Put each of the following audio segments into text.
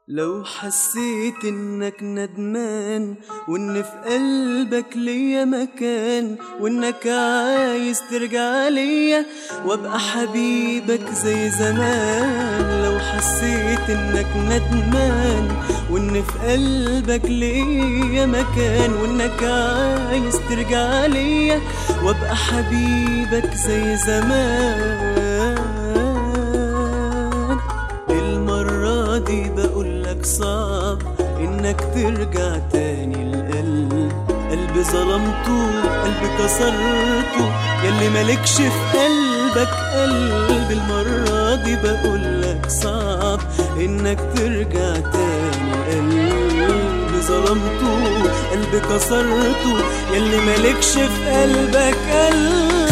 لو حسيت انك ندمان وان في قلبك ليا مكان وانك عايز ترجع ليا وابقى حبيبك زي زمان لو حسيت انك ندمان وان في قلبك ليا مكان وانك عايز ترجع ليا وابقى حبيبك زي زمان المرة دي بقولك صعب انك ترجع تاني القلب قلبي ظلمته قلبي كسرته ياللي مالكش في قلبك قلب المرة دي بقولك صعب انك ترجع تاني قلبي ظلمته قلبي كسرته ياللي مالكش في قلبك قلب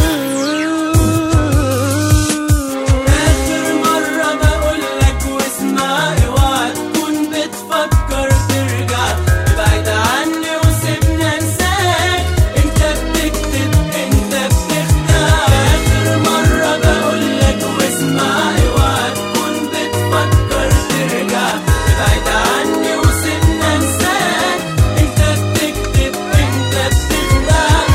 آخر مرة بقولك واسمع اوعى تكون بتفكر ترجع ابعد عني وسيبني انساك انت بتكتب انت بتخدع آخر مرة بقولك واسمع اوعى تكون بتفكر ترجع ابعد عني وسيبني انساك انت بتكتب انت بتخدع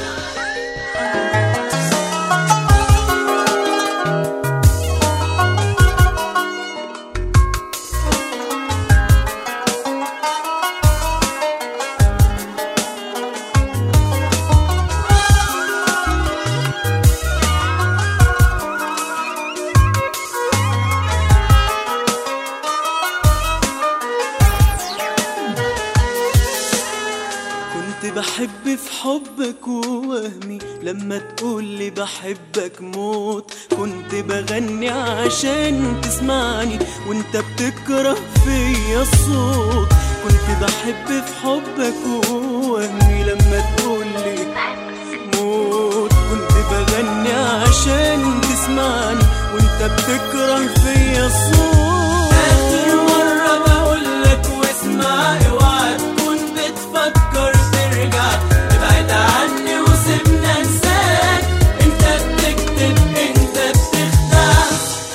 كنت بحب في حبك ووهمي لما تقولي بحبك موت كنت بغني عشان تسمعني وانت بتكره فيا الصوت كنت بحب في حبك ووهمي لما تقولي موت كنت بغني عشان تسمعني وانت بتكره فيا الصوت آخر مرة بقولك واسمع اوعى تكون بتفكر ترجع ابعد عني وسيبني انساك انت بتكتب انت بتخدع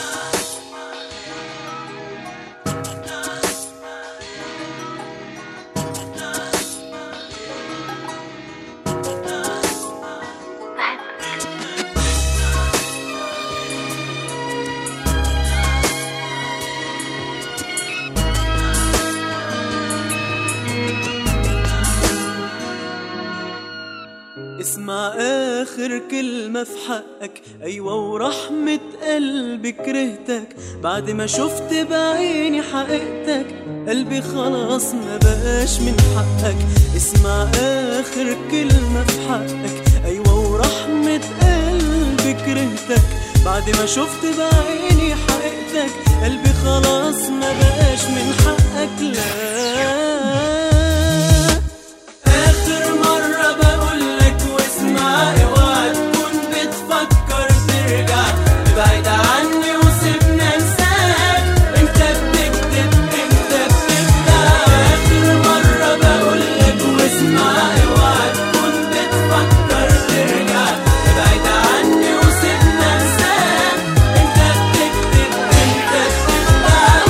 اسمع آخر كلمة في حقك أيوة ورحمة قلبي كرهتك بعد ما شفت بعيني حقيقتك قلبي خلاص ما بقاش من حقك اسمع آخر كلمة في حقك أيوة ورحمة قلبي كرهتك بعد ما شفت بعيني حقيقتك قلبي خلاص ما بقاش من حقك لا آخر مرة بقولك واسمع اوعى تكون بتفكر ترجع ابعد عني وسيبني انساك انت بتكتب انت بتخدع آخر مرة بقولك واسمع اوعى تكون بتفكر ترجع ابعد عني وسيبني انساك انت بتكتب انت بتخدع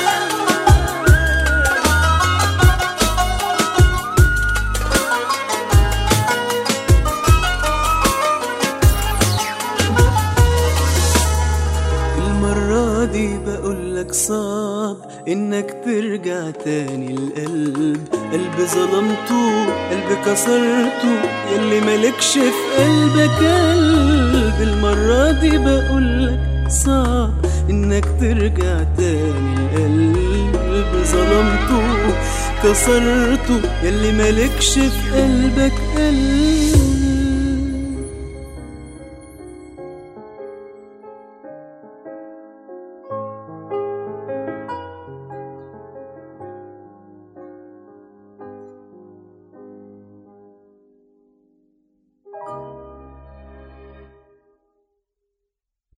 المرة دي بقولك صعب انك ترجع تاني القلب قلبي ظلمته قلبي كسرته ياللي مالكش في قلبك قلب المرة دي بقولك صعب انك ترجع تاني القلب قلبي ظلمته كسرته ياللي مالكش في قلبك قلب